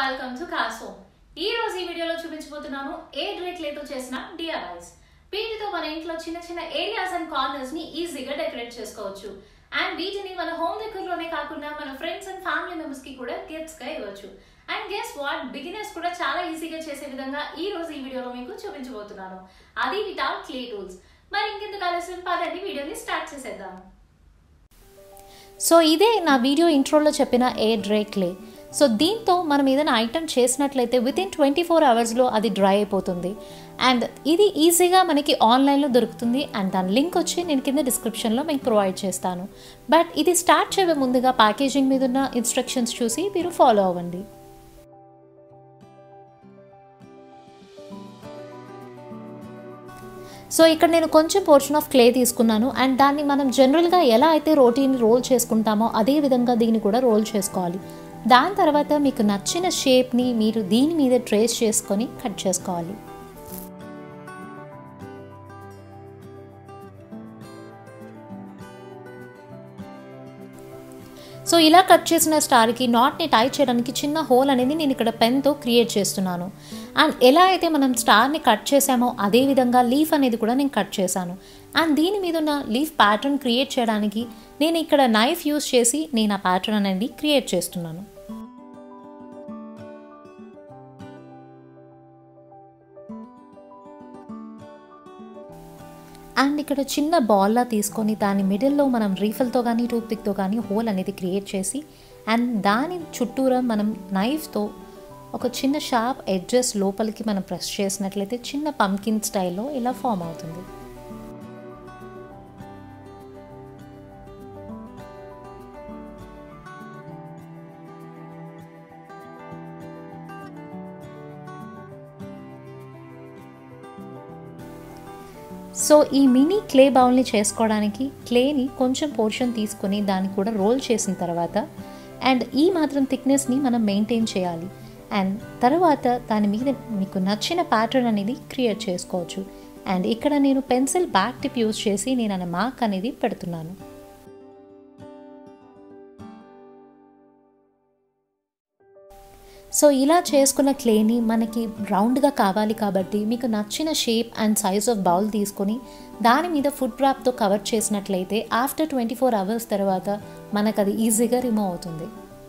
welcome to కాసో ఈ రోజు ఈ వీడియోలో చూపించబోతున్నాను ఏ డ్రై క్లేతో చేసిన డిఆర్ఐస్ వీటితో మన ఇంట్లో చిన్న చిన్న ఏరియాస్ అండ్ కార్నర్స్ ని ఈజీగా డెకరేట్ చేసుకోవచ్చు అండ్ వీటిని మన హోమ్ డెకర్ లోనే కాకుండా మన ఫ్రెండ్స్ అండ్ ఫ్యామిలీ మెంబర్స్ కి కూడా గిఫ్ట్స్ గా ఇవ్వచ్చు అండ్ గెస్ వాట్ బిగినర్స్ కూడా చాలా ఈజీగా చేసే విధంగా ఈ రోజు ఈ వీడియోలో మీకు చూపించబోతున్నాను అది వితౌట్ క్లే టూల్స్ మరి ఇంకెందుకు ఆలస్యం పదండి వీడియోని స్టార్ట్ చేసేద్దాం సో ఇదే నా వీడియో ఇంట్రోలో చెప్పిన ఎయిర్ డ్రై క్లే సో దీంతో మనం ఏదైనా ఐటమ్ చేసినట్లయితే విత్ ఇన్ ట్వంటీ ఫోర్ అవర్స్లో అది డ్రై అయిపోతుంది అండ్ ఇది ఈజీగా మనకి ఆన్లైన్లో దొరుకుతుంది అండ్ దాని లింక్ వచ్చి నేను కింద డిస్క్రిప్షన్లో మీకు ప్రొవైడ్ చేస్తాను బట్ ఇది స్టార్ట్ చేయే ముందుగా ప్యాకేజింగ్ మీద ఉన్న ఇన్స్ట్రక్షన్స్ చూసి మీరు ఫాలో అవ్వండి సో ఇక్కడ నేను కొంచెం పోర్షన్ ఆఫ్ క్లే తీసుకున్నాను అండ్ దాన్ని మనం జనరల్గా ఎలా అయితే రోటీని రోల్ చేసుకుంటామో అదే విధంగా దీన్ని కూడా రోల్ చేసుకోవాలి దాని తర్వాత మీకు నచ్చిన షేప్ని మీరు దీని మీద ట్రేస్ చేసుకొని కట్ చేసుకోవాలి సో ఇలా కట్ చేసిన స్టార్కి నాట్ని టై చేయడానికి చిన్న హోల్ అనేది నేను ఇక్కడ పెన్తో క్రియేట్ చేస్తున్నాను అండ్ ఎలా అయితే మనం స్టార్ని కట్ చేసామో అదే విధంగా లీఫ్ అనేది కూడా నేను కట్ చేశాను అండ్ దీని మీద ఉన్న లీఫ్ ప్యాటర్న్ క్రియేట్ చేయడానికి నేను ఇక్కడ నైఫ్ యూస్ చేసి నేను ఆ ప్యాటర్న్ అనేది క్రియేట్ చేస్తున్నాను అండ్ ఇక్కడ చిన్న బాల్లా తీసుకొని దాని మిడిల్లో మనం రీఫల్తో కానీ టూత్ పిక్తో కానీ హోల్ అనేది క్రియేట్ చేసి అండ్ దాని చుట్టూరా మనం నైఫ్తో ఒక చిన్న షార్ప్ ఎడ్జెస్ లోపలికి మనం ప్రెస్ చేసినట్లయితే చిన్న పంకిన్ స్టైల్లో ఇలా ఫామ్ అవుతుంది సో ఈ మినీ క్లే బౌల్ని చేసుకోవడానికి క్లేని కొంచెం పోర్షన్ తీసుకొని దాన్ని కూడా రోల్ చేసిన తర్వాత అండ్ ఈ మాత్రం థిక్నెస్ని మనం మెయింటైన్ చేయాలి అండ్ తర్వాత దాని మీద మీకు నచ్చిన ప్యాటర్న్ అనేది క్రియేట్ చేసుకోవచ్చు అండ్ ఇక్కడ నేను పెన్సిల్ బ్యాక్ టిప్ యూస్ చేసి నేను అనే మార్క్ అనేది పెడుతున్నాను సో ఇలా చేసుకున్న క్లేని మనకి రౌండ్గా కావాలి కాబట్టి మీకు నచ్చిన shape and size of bowl తీసుకొని దాని మీద ఫుడ్ ర్యాప్తో కవర్ చేసినట్లయితే ఆఫ్టర్ ట్వంటీ ఫోర్ అవర్స్ తర్వాత మనకు అది ఈజీగా రిమూవ్ అవుతుంది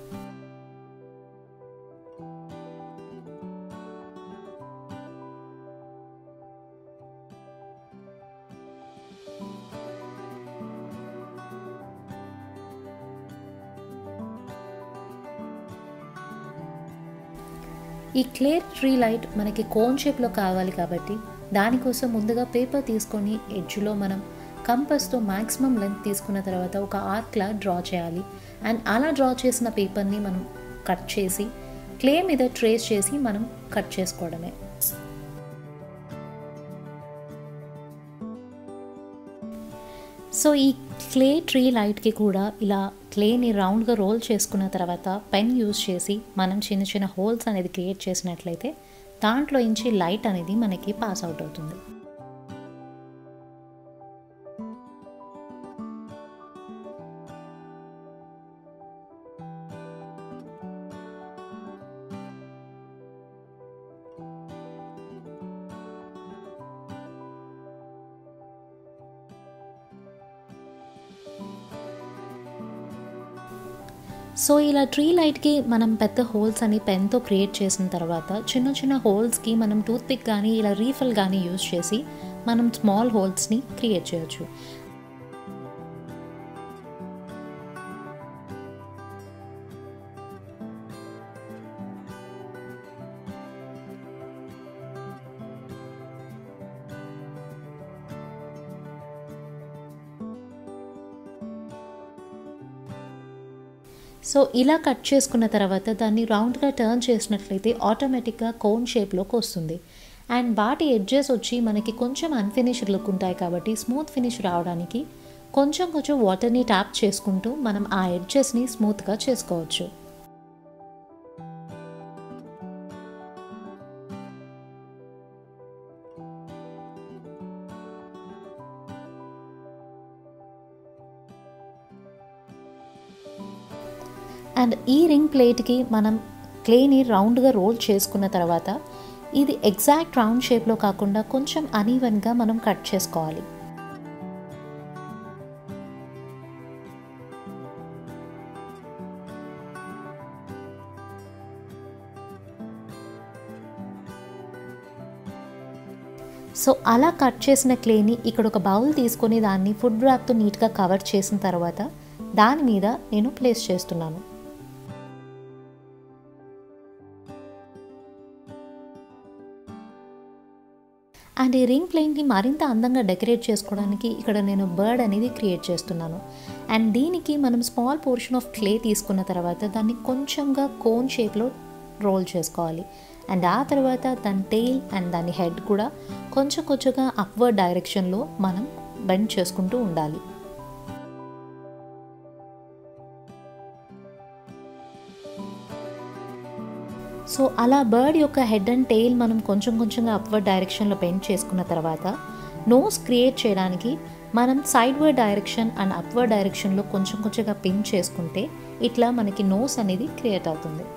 ఈ క్లియర్ ట్రీ లైట్ మనకి కోన్ షేప్లో కావాలి కాబట్టి దానికోసం ముందుగా పేపర్ తీసుకొని ఎడ్జ్లో మనం కంపస్తో మ్యాక్సిమం లెంత్ తీసుకున్న తర్వాత ఒక ఆర్క్లా డ్రా చేయాలి అండ్ అలా డ్రా చేసిన పేపర్ని మనం కట్ చేసి క్లే మీద ట్రేస్ చేసి మనం కట్ చేసుకోవడమే సో ఈ క్లే ట్రీ లైట్కి కూడా ఇలా క్లేని రౌండ్గా రోల్ చేసుకున్న తర్వాత పెన్ యూజ్ చేసి మనం చిన్న చిన్న హోల్స్ అనేది క్రియేట్ చేసినట్లయితే దాంట్లో నుంచి లైట్ అనేది మనకి పాస్ అవుట్ అవుతుంది సో ఇలా ట్రీ లైట్కి మనం పెద్ద హోల్స్ అని పెన్తో క్రియేట్ చేసిన తర్వాత చిన్న చిన్న హోల్స్కి మనం టూత్ పిక్ కానీ ఇలా రీఫిల్ కానీ యూజ్ చేసి మనం స్మాల్ హోల్స్ని క్రియేట్ చేయొచ్చు సో ఇలా కట్ చేసుకున్న తర్వాత దాన్ని రౌండ్గా టర్న్ చేసినట్లయితే ఆటోమేటిక్గా కోన్ షేప్లోకి వస్తుంది అండ్ వాటి ఎడ్జెస్ వచ్చి మనకి కొంచెం అన్ఫినిష్డ్ లుక్ ఉంటాయి కాబట్టి స్మూత్ ఫినిష్ రావడానికి కొంచెం కొంచెం వాటర్ని ట్యాప్ చేసుకుంటూ మనం ఆ ఎడ్జెస్ని స్మూత్గా చేసుకోవచ్చు అండ్ ఈ రింగ్ ప్లేట్కి మనం క్లేని రౌండ్గా రోల్ చేసుకున్న తర్వాత ఇది ఎగ్జాక్ట్ రౌండ్ షేప్లో కాకుండా కొంచెం అనీవెన్గా మనం కట్ చేసుకోవాలి సో అలా కట్ చేసిన క్లేని ఇక్కడ ఒక బౌల్ తీసుకొని దాన్ని ఫుడ్ ర్యాప్తో నీట్గా కవర్ చేసిన తర్వాత దాని మీద నేను ప్లేస్ చేస్తున్నాను అండ్ ఈ రింగ్ ప్లేట్ని మరింత అందంగా డెకరేట్ చేసుకోవడానికి ఇక్కడ నేను బర్డ్ అనేది క్రియేట్ చేస్తున్నాను అండ్ దీనికి మనం స్మాల్ పోర్షన్ ఆఫ్ క్లే తీసుకున్న తర్వాత దాన్ని కొంచెంగా కోన్ షేప్లో రోల్ చేసుకోవాలి అండ్ ఆ తర్వాత దాని టెయిల్ అండ్ దాని హెడ్ కూడా కొంచెం కొంచెంగా అప్వర్డ్ డైరెక్షన్లో మనం బెండ్ చేసుకుంటూ ఉండాలి సో అలా బర్డ్ యొక్క హెడ్ అండ్ టెయిల్ మనం కొంచెం కొంచెంగా అప్వర్డ్ డైరెక్షన్లో బెండ్ చేసుకున్న తర్వాత నోస్ క్రియేట్ చేయడానికి మనం sideward direction and upward డైరెక్షన్లో కొంచెం కొంచెంగా పిన్ చేసుకుంటే ఇట్లా మనకి నోస్ అనేది క్రియేట్ అవుతుంది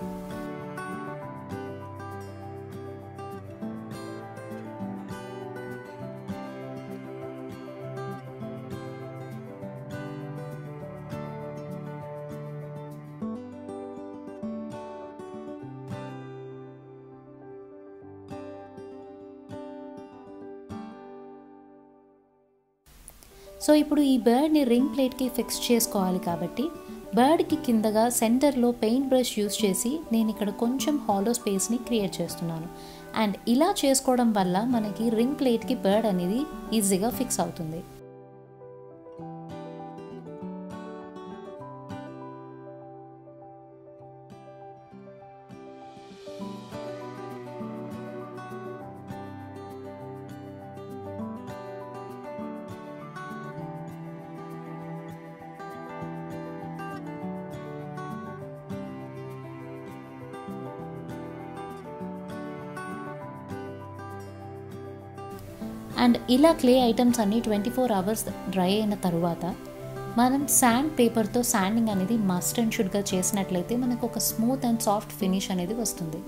సో ఇప్పుడు ఈ బర్డ్ని రింగ్ ప్లేట్కి ఫిక్స్ చేసుకోవాలి కాబట్టి బర్డ్కి కిందగా సెంటర్లో పెయింట్ బ్రష్ యూస్ చేసి నేను ఇక్కడ కొంచెం హాలో స్పేస్ని క్రియేట్ చేస్తున్నాను అండ్ ఇలా చేసుకోవడం వల్ల మనకి రింగ్ ప్లేట్కి బర్డ్ అనేది ఈజీగా ఫిక్స్ అవుతుంది అండ్ ఇలా క్లే ఐటమ్స్ అన్నీ ట్వంటీ ఫోర్ అవర్స్ డ్రై అయిన తర్వాత మనం శాండ్ పేపర్తో శాండింగ్ అనేది మస్ట్ అండ్ షుడ్గా చేసినట్లయితే మనకు ఒక స్మూత్ అండ్ సాఫ్ట్ ఫినిష్ అనేది వస్తుంది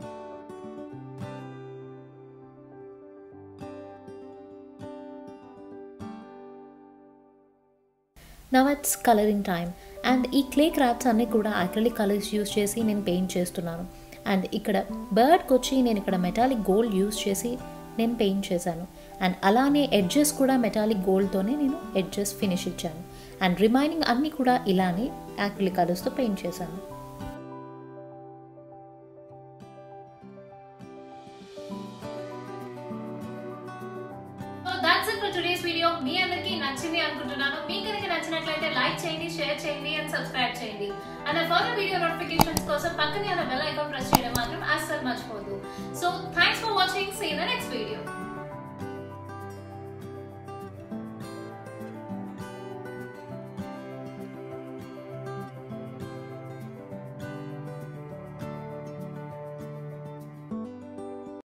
now it's colouring time and ఈ క్లే క్రాఫ్ట్స్ అన్నీ కూడా అక్రలిక్ కలర్స్ యూస్ చేసి నేను పెయింట్ చేస్తున్నాను అండ్ ఇక్కడ బర్డ్కి వచ్చి నేను ఇక్కడ మెటాలిక్ గోల్డ్ యూస్ చేసి నేను పెయింట్ చేశాను అండ్ అలానే ఎడ్జెస్ కూడా మెటాలిక్ గోల్డ్తోనే నేను ఎడ్జెస్ ఫినిష్ ఇచ్చాను అండ్ రిమైనింగ్ అన్నీ కూడా ఇలానే యాక్రిలిక్ కలర్స్తో పెయింట్ చేశాను so that's it for today's video మీ అందరికీ నచ్చింది అనుకుంటున్నాను మీకు కనుక నచ్చినట్లయితే లైక్ చేయండి షేర్ చేయండి అండ్ సబ్స్క్రైబ్ చేయండి అండ్ ఫర్దర్ వీడియో నోటిఫికేషన్స్ కోసం పక్కనే ఉన్న బెల్ ఐకాన్ ప్రెస్ చేయడం మాత్రం అస్సలు మర్చిపోదు so thanks for watching see in the next video